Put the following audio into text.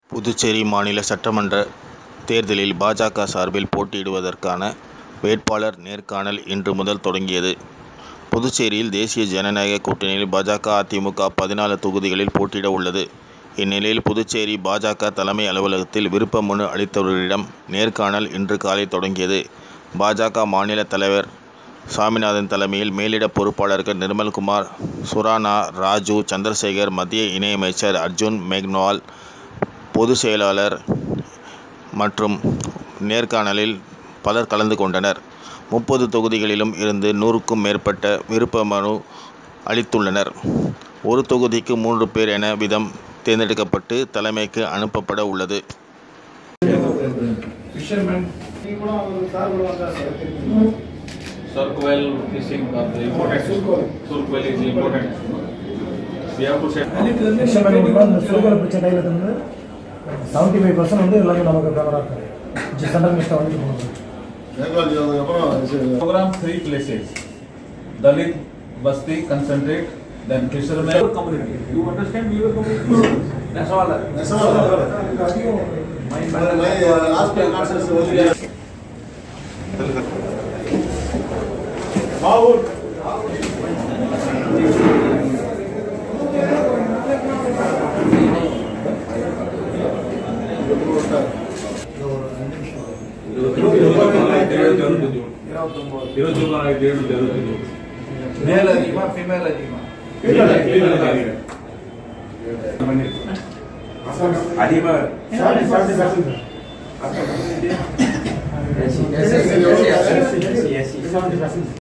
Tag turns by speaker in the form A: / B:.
A: புதுச்சேரி மாநில சட்டமன்ற தேர்தலில் பாஜக சார்பில் போட்டியிடுவதற்கான வேட்பாளர் நேர்காணல் இன்று முதல் தொடங்கியது. புதுச்சேரியில் தேசிய ஜனநாயக கூட்டணியில் பாஜக அதிமுக பதினாலு தொகுதிகளில் போட்டியிட உள்ளது. இந்நிலையில் புதுச்சேரி பாஜக தலைமை அலுவலகத்தில் விருப்ப மனு அளித்தவர்களிடம் நேர்காணல் இன்று காலை தொடங்கியது. பாஜக மாநில தலைவர் சாமிநாதன் தலைமையில் மேலிட பொறுப்பாளர்கள் நிர்மல்குமார் சுரானா ராஜூ சந்திரசேகர் மத்திய இணையமைச்சர் அர்ஜுன் மேக்வால் பொதுச் செயலாளர் மற்றும் நேர்காணலில் பலர் கலந்து கொண்டனர். முப்பது தொகுதிகளிலும் இருந்து நூறுக்கும் மேற்பட்ட விருப்ப மனு அளித்துள்ளனர். ஒரு தொகுதிக்கு மூன்று பேர் என வீதம் தேர்ந்தெடுக்கப்பட்டு தலைமைக்கு அனுப்பப்பட உள்ளது.
B: fishermen circle fishing are the important circle is important we have to set
C: fisherman கூட அந்த சுகர் பிடிச்ச கையில் இருந்து செவன்ட்டி ஃபைவ் பர்சன்ட் வந்து எல்லாமே நமக்கு ஃபேவராக இருக்கும் சென்ட்ரல் மினிஸ்டர் வந்து போகணும்
B: program three places dalit basti concentrate then fishermen your community you understand your community that's all மேல் அதிகமா ஃபீமேல் அதிகமா
D: அதிகமா
C: செவன்ட்டி பர்சன்ட்